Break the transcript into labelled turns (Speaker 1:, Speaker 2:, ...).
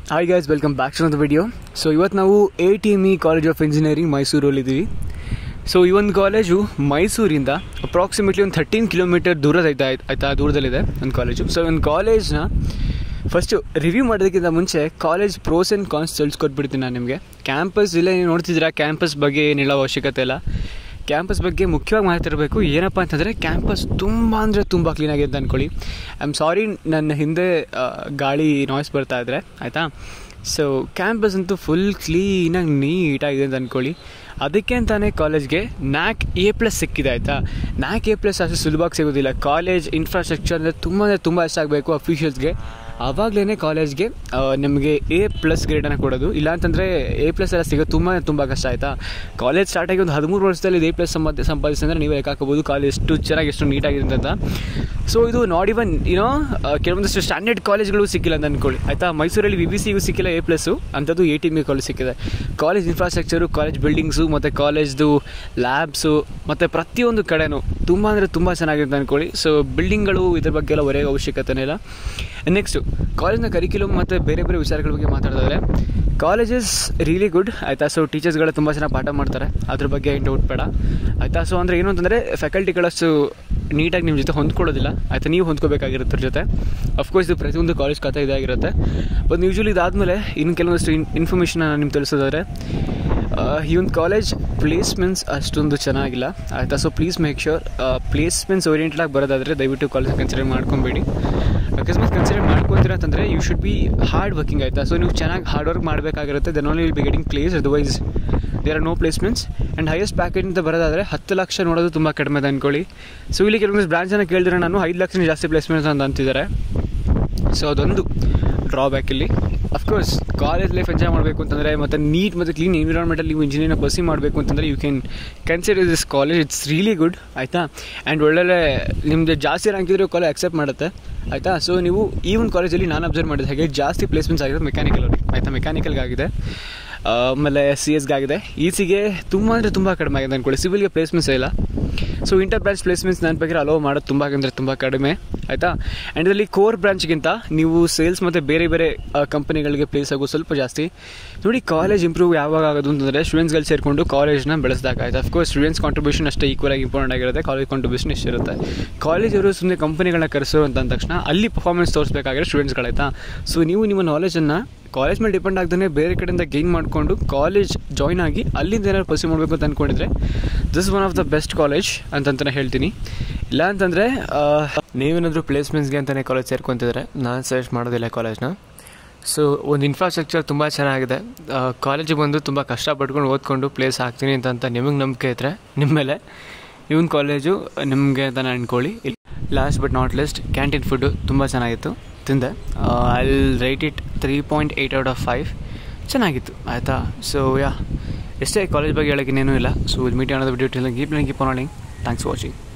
Speaker 1: hi guys welcome back to the video so ಇವತ್ತು ನಾವು A T M E college of engineering ಮೈಸೂರಲ್ಲಿದ್ದೀವಿ so ಈ ಒಂದು college ಮೈಸೂರಿಂದ ಅಪ್ರಾಕ್ಸಿಮೇಟ್ಲಿ ಒಂದು ಥರ್ಟೀನ್ ಕಿಲೋಮೀಟರ್ ದೂರದ ಐತಾ ಆಯ್ತಾ ದೂರದಲ್ಲಿದೆ ಒಂದು ಕಾಲೇಜು ಸೊ ಒಂದು ಕಾಲೇಜ್ನ ಫಸ್ಟು ರಿವ್ಯೂ ಮಾಡೋದಕ್ಕಿಂತ ಮುಂಚೆ ಕಾಲೇಜ್ ಪ್ರೋಸ್ ಆ್ಯಂಡ್ ಕಾನ್ಸ್ ತಿಳಿಸ್ಕೊಟ್ಬಿಡ್ತೀನಿ ನಾನು ನಿಮಗೆ ಕ್ಯಾಂಪಸ್ ಇಲ್ಲೇ ನೀವು ನೋಡ್ತಿದ್ದೀರಾ ಕ್ಯಾಂಪಸ್ ಬಗ್ಗೆ ಏನು ಹೇಳೋ ಅವಶ್ಯಕತೆ ಇಲ್ಲ ಕ್ಯಾಂಪಸ್ ಬಗ್ಗೆ ಮುಖ್ಯವಾಗಿ ಮಾತಾಡಬೇಕು ಏನಪ್ಪ ಅಂತಂದರೆ ಕ್ಯಾಂಪಸ್ ತುಂಬ ಅಂದರೆ ತುಂಬ ಕ್ಲೀನಾಗಿದೆ ಅಂತ ಅಂದ್ಕೊಳ್ಳಿ ಐ ಆಮ್ ಸಾರಿ ನನ್ನ ಹಿಂದೆ ಆ, ಗಾಳಿ ನಾಯ್ಸ್ ಬರ್ತಾ ಇದ್ರೆ ಆಯಿತಾ ಸೊ ಕ್ಯಾಂಪಸ್ ಅಂತೂ ಫುಲ್ ಕ್ಲೀನಾಗಿ ನೀಟಾಗಿದೆ ಅಂತ ಅಂದ್ಕೊಳ್ಳಿ ಅದಕ್ಕೆ ಅಂತಾನೆ ಕಾಲೇಜ್ಗೆ ನ್ಯಾಕ್ ಎ ಪ್ಲಸ್ ಸಿಕ್ಕಿದೆ ಆಯಿತಾ ನ್ಯಾಕ್ ಎ ಪ್ಲಸ್ ಅಷ್ಟು ಸುಲಭವಾಗಿ ಸಿಗೋದಿಲ್ಲ ಕಾಲೇಜ್ ಇನ್ಫ್ರಾಸ್ಟ್ರಕ್ಚರ್ ಅಂದರೆ ತುಂಬ ಅಂದರೆ ತುಂಬ ಇಷ್ಟ ಆಗಬೇಕು ಅಫಿಷಿಯಲ್ಸ್ಗೆ ಆವಾಗಲೇ ಕಾಲೇಜ್ಗೆ ನಮಗೆ ಎ ಪ್ಲಸ್ ಗ್ರೇಡನ್ನು ಕೊಡೋದು ಇಲ್ಲಾಂತಂದರೆ ಎ ಪ್ಲಸ್ ಎಲ್ಲ ಸಿಗೋದು ತುಂಬ ತುಂಬ ಕಷ್ಟ ಆಯಿತಾ ಕಾಲೇಜ್ ಸ್ಟಾರ್ಟ್ ಆಗಿ ಒಂದು ಹದಿಮೂರು ವರ್ಷದಲ್ಲಿ ಎ ಪ್ಲಸ್ ಸಂಪಾದ ಸಂಪಾದಿಸಿದ್ರೆ ನೀವೇ ಲೆಕ್ಕ ಹಾಕೋಬೋದು ಕಾಲೇಜ್ ಎಷ್ಟು ಚೆನ್ನಾಗಿ ಎಷ್ಟು ನೀಟಾಗಿದೆ ಅಂತ ಸೊ ಇದು ನಾಟ್ ಇವನ್ ಏನೋ ಕೆಲವೊಂದಷ್ಟು ಸ್ಟ್ಯಾಂಡರ್ಡ್ ಕಾಲೇಜ್ಗಳು ಸಿಕ್ಕಿಲ್ಲ ಅಂತ ಅಂದ್ಕೊಳ್ಳಿ ಆಯಿತಾ ಮೈಸೂರಲ್ಲಿ ವಿ ಬಿ ಸಿಗೂ ಸಿಕ್ಕಿಲ್ಲ ಎ ಪ್ಲಸ್ಸು ಅಂಥದ್ದು ಎ ಟಿ ಮಿ ಕಾಲೇಜ್ ಸಿಕ್ಕಿದೆ ಕಾಲೇಜ್ ಇನ್ಫ್ರಾಸ್ಟ್ರಕ್ಚರು ಕಾಲೇಜ್ ಬಿಲ್ಡಿಂಗ್ಸು ಮತ್ತು ಕಾಲೇಜ್ದು ಲ್ಯಾಬ್ಸು ಮತ್ತು ಪ್ರತಿಯೊಂದು ಕಡೆನೂ ತುಂಬ ಅಂದರೆ ತುಂಬ ಚೆನ್ನಾಗಿದೆ ಅಂದ್ಕೊಳ್ಳಿ ಸೊ ಬಿಲ್ಡಿಂಗ್ಗಳು ಇದ್ರ ಬಗ್ಗೆ ಎಲ್ಲ ಹೊರೆಯೋ ಅವಶ್ಯಕತೆನೇ ಇಲ್ಲ ನೆಕ್ಸ್ಟು ಕಾಲೇಜ್ನ ಕರಿಕ್ಯುಲಮ್ ಮತ್ತು ಬೇರೆ ಬೇರೆ ವಿಚಾರಗಳ ಬಗ್ಗೆ ಮಾತಾಡಿದ್ರೆ ಕಾಲೇಜಸ್ ರಿಯಲಿ ಗುಡ್ ಆಯಿತಾ ಸೊ ಟೀಚರ್ಸ್ಗಳು ತುಂಬ ಚೆನ್ನಾಗಿ ಪಾಠ ಮಾಡ್ತಾರೆ ಅದ್ರ ಬಗ್ಗೆ ಏನು ಡೌಟ್ ಬೇಡ ಆಯಿತಾ ಸೊ ಅಂದರೆ ಏನು ಅಂತಂದರೆ ಫ್ಯಾಕಲ್ಟಿಗಳಷ್ಟು ನೀಟಾಗಿ ನಿಮ್ಮ ಜೊತೆ ಹೊಂದ್ಕೊಳ್ಳೋದಿಲ್ಲ ಆಯಿತಾ ನೀವು ಹೊಂದ್ಕೋಬೇಕಾಗಿರುತ್ತೆ ಅದ್ರ ಜೊತೆ ಅಫ್ಕೋರ್ಸ್ ಇದು ಪ್ರತಿಯೊಂದು ಕಾಲೇಜ್ ಕಥೆ ಇದಾಗಿರುತ್ತೆ ಬಟ್ ಯೂಶ್ವಲಿ ಇದಾದಮೇಲೆ ಇನ್ನು ಕೆಲವೊಂದಷ್ಟು ಇನ್ ಇನ್ಫಾರ್ಮೇಷನ್ ನಿಮ್ಗೆ ತಿಳಿಸೋದಾದ್ರೆ ಆ, ಈ ಒಂದು ಕಾಲೇಜ್ ಪ್ಲೇಸ್ಮೆಂಟ್ಸ್ ಅಷ್ಟೊಂದು ಚೆನ್ನಾಗಿಲ್ಲ ಆಯಿತಾ so please make sure placements oriented ಆಗಿ ಬರೋದಾದರೆ ದಯವಿಟ್ಟು ಕಾಲೇಜ್ ಕನ್ಸಿಡರ್ ಮಾಡ್ಕೊಬೇಡಿ ಅಕಸ್ಮಾತ್ ಕನ್ಸಿಡರ್ ಮಾಡ್ಕೊತೀರ ಅಂತಂದರೆ you should be hard working ಆಯಿತಾ ಸೊ ನೀವು ಚೆನ್ನಾಗಿ ಹಾರ್ಡ್ ವರ್ಕ್ ಮಾಡಬೇಕಾಗಿರುತ್ತೆ then only will be getting place otherwise there are no placements and highest package ಅಂತ ಬರೋದಾದರೆ ಹತ್ತು ಲಕ್ಷ ನೋಡೋದು ತುಂಬ ಕಡಿಮೆ ಇದೆ ಅಂದ್ಕೊಳ್ಳಿ ಸೊ ಇಲ್ಲಿ ಕೆಲವೊಂದು ಬ್ರಾಂಚನ್ನು ಕೇಳಿದ್ರೆ ನಾನು ಐದು ಲಕ್ಷ ಜಾಸ್ತಿ ಪ್ಲೇಸ್ಮೆಂಟ್ಸ್ ಅಂತ ಅಂತಿದ್ದಾರೆ ಸೊ ಅದೊಂದು ಡ್ರಾಬ್ಯಾಕ್ ಇಲ್ಲಿ ಅಫ್ಕೋರ್ಸ್ ಕಾಲೇಜ್ ಲೈಫ್ ಎಂಜಾಯ್ ಮಾಡಬೇಕು ಅಂತಂದರೆ ಮತ್ತು ನೀಟ್ ಮತ್ತು ಕ್ಲೀನ್ ಎನ್ವಿರಾನ್ಮೆಂಟಲ್ಲಿ ನೀವು ಇಂಜಿನಿಯರ್ನ ಪರ್ಸಿ ಮಾಡಬೇಕು ಅಂತಂದರೆ you can consider this college it's really good ಆಯಿತಾ ಆ್ಯಂಡ್ ಒಳ್ಳೊಳ್ಳೆ ನಿಮ್ಮದು ಜಾಸ್ತಿ ರ್ಯಾಂಕ್ ಇದ್ರೂ ಕಾಲೇಜ್ ಅಕ್ಸೆಪ್ಟ್ ಮಾಡುತ್ತೆ ಆಯಿತಾ ಸೊ ನೀವು ಈ ಒಂದು ಕಾಲೇಜಲ್ಲಿ ನಾನು ಅಬ್ಸರ್ವ್ ಮಾಡಿದ ಹಾಗೆ ಜಾಸ್ತಿ ಪ್ಲೇಸ್ಮೆಂಟ್ಸ್ ಆಗಿರೋದು ಮೆಕ್ಯಾನಿಕಲ್ ಅವ್ರಿಗೆ ಆಯಿತಾ ಮೆಕ್ಯಾನಿಕಲ್ಗಾಗಿದೆ ಆಮೇಲೆ ಸಿ ಎಸ್ಗಾಗಿದೆ ಇ ಸಿಗೆ ತುಂಬ ಅಂದರೆ ತುಂಬ ಕಡಿಮೆ ಆಗಿದೆ ಅಂದ್ಕೊಳ್ಳಿ ಸಿವಿಲ್ಗೆ ಪ್ಲೇಸ್ಮೆಂಟ್ಸೇ ಇಲ್ಲ ಸೊ ಇಂಟರ್ ಬ್ರಾಂಚ್ ಪ್ಲೇಸ್ಮೆಂಟ್ಸ್ ನನ್ನ ಬಗ್ಗೆ ಅಲೋ ಮಾಡೋದು ತುಂಬ ಅಂದರೆ ತುಂಬ ಕಡಿಮೆ ಆಯಿತಾ ಆ್ಯಂಡ್ ಇದರಲ್ಲಿ ಕೋರ್ ಬ್ರಾಂಚ್ಗಿಂತ ನೀವು ಸೇಲ್ಸ್ ಮತ್ತು ಬೇರೆ ಬೇರೆ ಕಂಪನಿಗಳಿಗೆ ಪ್ಲೇಸ್ ಆಗೋದು ಸ್ವಲ್ಪ ಜಾಸ್ತಿ ನೋಡಿ ಕಾಲೇಜ್ ಇಂಪ್ರೂವ್ ಯಾವಾಗ ಆಗೋದು ಅಂತಂದರೆ ಸ್ಟೂಡೆಂಟ್ಸ್ಗಳು ಸೇರಿಕೊಂಡು ಕಾಲೇಜ್ನ ಬೆಳೆಸಿದಾಗ ಆಯ್ತು ಅಫ್ಕೋರ್ಸ್ ಸ್ಟೂಡೆಂಟ್ಸ್ ಕಾಂಟ್ರಿಬ್ಯೂಷನ್ ಅಷ್ಟೇ ಈಕ್ವಲ್ ಆಗಿ ಇಂಪಾರ್ಟೆಂಟ್ ಆಗಿರುತ್ತೆ ಕಾಲೇಜ್ ಕಾಂಟ್ರಿಬ್ಯೂಷನ್ ಇಷ್ಟಿರುತ್ತೆ ಕಾಲೇಜವರು ಸುಮ್ಮನೆ ಕಂಪನಿಗಳನ್ನ ಕರೆಸೋ ಅಂತ ಅಂದ ತಕ್ಷಣ ಅಲ್ಲಿ ಪರ್ಫಾರ್ಮೆನ್ಸ್ ತೋರಿಸ್ಬೇಕಾಗಿರೋ ಸ್ಟೂಡೆಂಟ್ಸ್ಗಳಾಯ್ತಾ ಸೊ ನೀವು ನಿಮ್ಮ ನಾಲೆಜನ್ನು ಕಾಲೇಜ್ ಮೇಲೆ ಡಿಪೆಂಡ್ ಆಗ್ದೇ ಬೇರೆ ಕಡೆಯಿಂದ ಗೇನ್ ಮಾಡಿಕೊಂಡು ಕಾಲೇಜ್ ಜಾಯ್ನ್ ಆಗಿ ಅಲ್ಲಿಂದ ಏನಾದ್ರು ಪರ್ಸಿ ಮಾಡಬೇಕು ಅಂತ ಅಂದ್ಕೊಂಡಿದ್ರೆ this one of the best college ಅಂತಂತಲೇ ಹೇಳ್ತೀನಿ ಇಲ್ಲ ಅಂತಂದರೆ ನೀವೇನಾದರೂ ಪ್ಲೇಸ್ಮೆಂಟ್ಸ್ಗೆ ಅಂತಲೇ ಕಾಲೇಜ್ ಸೇರ್ಕೊತಿದ್ರೆ ನಾನು ಸಜೆಸ್ಟ್ ಮಾಡೋದಿಲ್ಲ ಕಾಲೇಜ್ನ ಸೊ ಒಂದು ಇನ್ಫ್ರಾಸ್ಟ್ರಕ್ಚರ್ ತುಂಬ ಚೆನ್ನಾಗಿದೆ ಕಾಲೇಜಿಗೆ ಬಂದು ತುಂಬ ಕಷ್ಟಪಟ್ಕೊಂಡು ಓದ್ಕೊಂಡು ಪ್ಲೇಸ್ ಹಾಕ್ತೀನಿ ಅಂತ ನಿಮಗೆ ನಂಬಿಕೆ ಇದ್ದರೆ ನಿಮ್ಮ ಮೇಲೆ ಇವನ್ ಕಾಲೇಜು ನಿಮಗೆ ಅಂತ ನಾನು ಅನ್ಕೊಳ್ಳಿ last but not least canteen food ತುಂಬ ಚೆನ್ನಾಗಿತ್ತು ತಿಂದೆ I rate it three point eight out of five ಚೆನ್ನಾಗಿತ್ತು ಆಯಿತಾ ಸೊ ಯಾ ಎಷ್ಟೇ ಕಾಲೇಜ್ ಬಗ್ಗೆ ಹೇಳೋಕೆ ಇನ್ನೇನೂ ಇಲ್ಲ ಸೊ ಮೀಟ್ ಅನ್ನೋದು video keep keep on thanks for watching